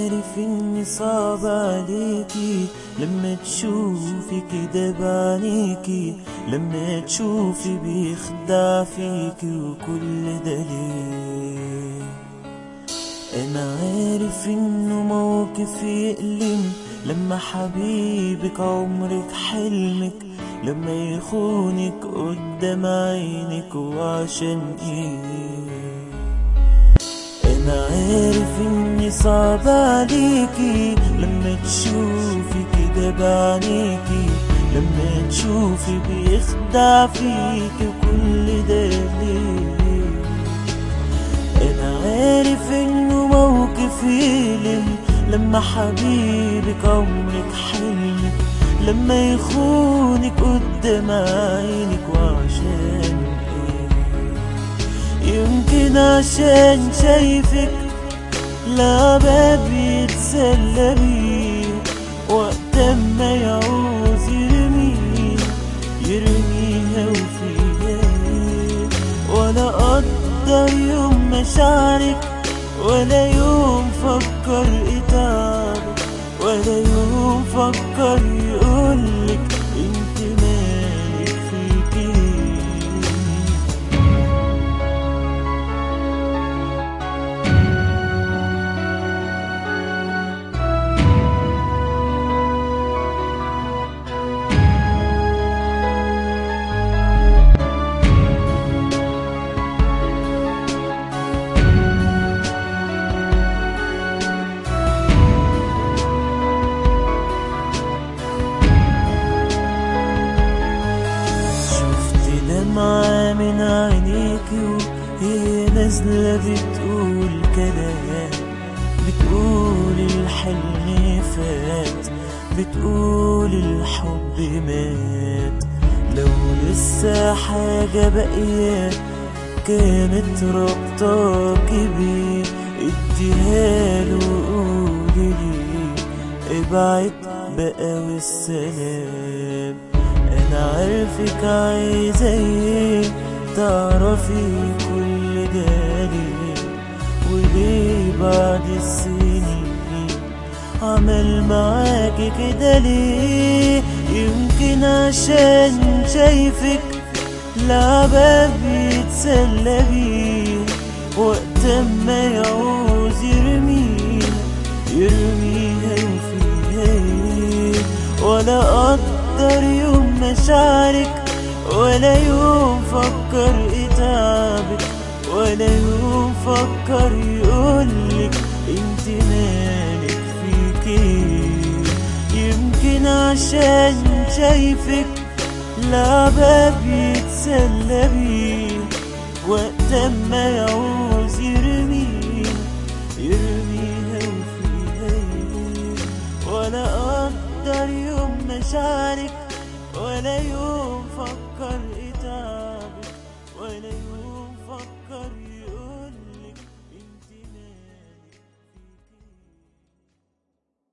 عارف اني صعب عليكي لما تشوفي كده بعينيكي لما تشوفي بيخدع فيكي وكل ده ليه انا عارف انه موقف يألم لما حبيبك عمرك حلمك لما يخونك قدام عينك وعشان ايه انا عارف اني صعب عليكي لما تشوفي كده بعينيكي لما تشوفي بيخدع فيكي وكل ده ليه انا عارف انه موقف يلم لما حبيبك عمرك حلمك لما يخونك قدام عينك وعشان ايه يمكن عشان شايفك لا باب يتسلى بيه وقت ما يعوز يرميه يرميها وفيها ايه ولا قدر يوم مشاعرك ولا يوم فكر اتعبك ولا يوم فكر يقولك انت مالك فيكي شفت دمعة من عينيكي وهي نازلة بتقول كلام بتقول الحلم فات بتقول الحب مات لو لسه حاجة باقية كانت ربطاكي بيه اديها له وقولي لي ابعد بقى والسلام انا عارفك عايزة ايه تعرفي كل ده ليه وليه بعد السنين عمل معاكي كده ليه يمكن عشان شايفك لعبة بيتسلى بيه وقت ما يعوز يرميها يرميها وفيها ايه ولا قدر يوم مشاعرك ولا يوم فكر اتعبك ولا يوم فكر يقولك انت مالك فيكي يمكن عشان شايفك لعبة بيتسلى بيه وقت ما يعوز يرميها يرميها وفيها ايه ولا قدر يوم مشاعرك ولا يوم فكر اتعبك ولا يوم فكر